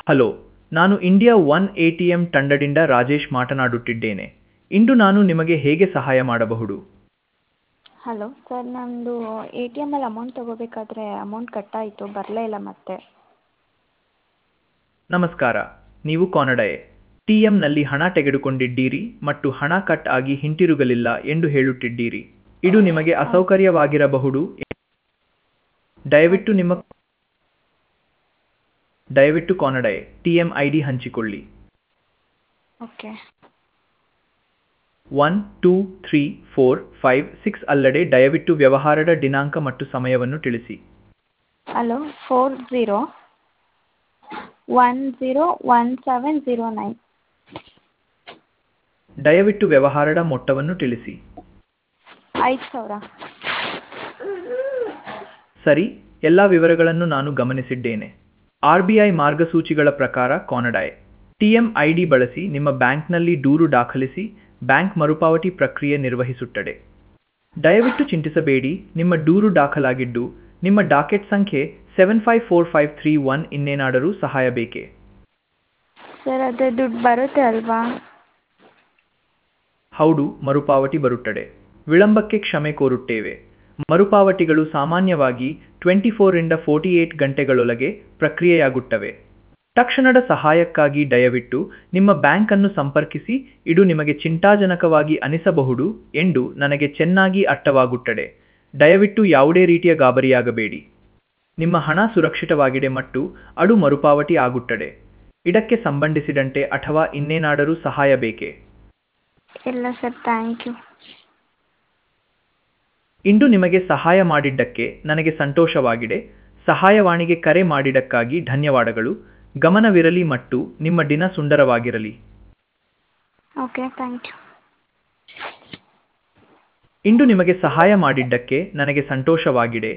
hello ನಾನು India one A T M ತಂಡದಿಂದ ರಾಜೇಶ್ ಮಾತನಾಡುತ್ತಿದ್ದೇನೆ ಇಂದು ನಾನು ನಿಮಗೆ ಹೇಗೆ ಸಹಾಯ ಮಾಡಬಹುದು ಹಲೋ ಸರ್ ನನ್ನದು ಎ ಟಿ ಎಮ್ಮಲ್ಲಿ ಅಮೌಂಟ್ ತೊಗೋಬೇಕಾದ್ರೆ ಅಮೌಂಟ್ ಕಟ್ಟಾಯಿತು ಬರಲೇ ಇಲ್ಲ ಮತ್ತೆ ನಮಸ್ಕಾರ ನೀವು ಕಾನಡಯೇ ಟಿ ಎಂನಲ್ಲಿ ಹಣ ತೆಗೆದುಕೊಂಡಿದ್ದೀರಿ ಮತ್ತು ಹಣ ಕಟ್ ಆಗಿ ಹಿಂತಿರುಗಲಿಲ್ಲ ಎಂದು ಹೇಳುತ್ತಿದ್ದೀರಿ ಇದು ನಿಮಗೆ ಅಸೌಕರ್ಯವಾಗಿರಬಹುದು ದಯವಿಟ್ಟು ನಿಮ್ಮ ದಯವಿಟ್ಟು ಕಾನಡಯೇ ಟಿ ಎಂ ಐ ಡಿ ಹಂಚಿಕೊಳ್ಳಿ okay one two three four five six ಅಲ್ಲದೆ ದಯವಿಟ್ಟು ವ್ಯವಹಾರದ ದಿನಾಂಕ ಮತ್ತು ಸಮಯವನ್ನು ತಿಳಿಸಿ hello four zero one zero one seven zero nine ದಯವಿಟ್ಟು ವ್ಯವಹಾರದ ಮೊತ್ತವನ್ನು ತಿಳಿಸಿ ಐದು ಸಾವಿರ ಸರಿ ಎಲ್ಲ ವಿವರಗಳನ್ನು ನಾನು ಗಮನಿಸಿದ್ದೇನೆ ಆರ್ ಬಿ ಐ ಮಾರ್ಗಸೂಚಿಗಳ ಪ್ರಕಾರ ಕಾನಡಾಯ್ ಟಿ ಎಂ ಐ ಡಿ ಬಳಸಿ ನಿಮ್ಮ ಬ್ಯಾಂಕ್ನಲ್ಲಿ ದೂರು ದಾಖಲಿಸಿ ಬ್ಯಾಂಕ್ ಮರುಪಾವತಿ ಪ್ರಕ್ರಿಯೆ ನಿರ್ವಹಿಸುತ್ತದೆ ದಯವಿಟ್ಟು ಚಿಂತಿಸಬೇಡಿ ನಿಮ್ಮ ದೂರು ದಾಖಲಾಗಿದ್ದು ನಿಮ್ಮ ಡಾಕೆಟ್ ಸಂಖ್ಯೆ seven five four five three one ಇನ್ನೇನಾದರೂ ಸಹಾಯ ಬೇಕೇ ಸರ್ ಅದೇ ದುಡ್ಡು ಬರುತ್ತೆ ಅಲ್ವಾ ಹೌದು ಮರುಪಾವತಿ ಬರುತ್ತದೆ ವಿಳಂಬಕ್ಕೆ ಕ್ಷಮೆ ಕೋರುತ್ತೇವೆ ಮರುಪಾವತಿಗಳು ಸಾಮಾನ್ಯವಾಗಿ ಟ್ವೆಂಟಿ ಫೋರಿಂದ ಫೋರ್ಟಿ ಏಟ್ ಗಂಟೆಗಳೊಳಗೆ ಪ್ರಕ್ರಿಯೆಯಾಗುತ್ತವೆ ತಕ್ಷಣದ ಸಹಾಯಕ್ಕಾಗಿ ದಯವಿಟ್ಟು ನಿಮ್ಮ ಬ್ಯಾಂಕ್ ಅನ್ನು ಸಂಪರ್ಕಿಸಿ ಇದು ನಿಮಗೆ ಚಿಂತಾಜನಕವಾಗಿ ಅನಿಸಬಹುದು ಎಂದು ನನಗೆ ಚೆನ್ನಾಗಿ ಅರ್ಥವಾಗುತ್ತದೆ ದಯವಿಟ್ಟು ಯಾವುದೇ ರೀತಿಯ ಗಾಬರಿಯಾಗಬೇಡಿ ನಿಮ್ಮ ಹಣ ಸುರಕ್ಷಿತವಾಗಿದೆ ಮತ್ತು ಅದು ಮರುಪಾವತಿ ಆಗುತ್ತದೆ ಇದಕ್ಕೆ ಸಂಬಂಧಿಸಿದಂತೆ ಅಥವಾ ಇನ್ನೇನಾದರೂ ಸಹಾಯ ಬೇಕೇ ಇಲ್ಲ ಸರ್ ಥ್ಯಾಂಕ್ ಯು ಇಂದು ನಿಮಗೆ ಸಹಾಯ ಮಾಡಿದ್ದಕ್ಕೆ ನನಗೆ ಸಂತೋಷವಾಗಿದೆ ಸಹಾಯವಾಣಿಗೆ ಕರೆ ಮಾಡಿದ್ದಕ್ಕಾಗಿ ಧನ್ಯವಾದಗಳು ಗಮನವಿರಲಿ ಮತ್ತು ನಿಮ್ಮ ದಿನ ಸುಂದರವಾಗಿರಲಿ ಓಕೆ ಥ್ಯಾಂಕ್ ಯು ಇಂದು ನಿಮಗೆ ಸಹಾಯ ಮಾಡಿದ್ದಕ್ಕೆ ನನಗೆ ಸಂತೋಷವಾಗಿದೆ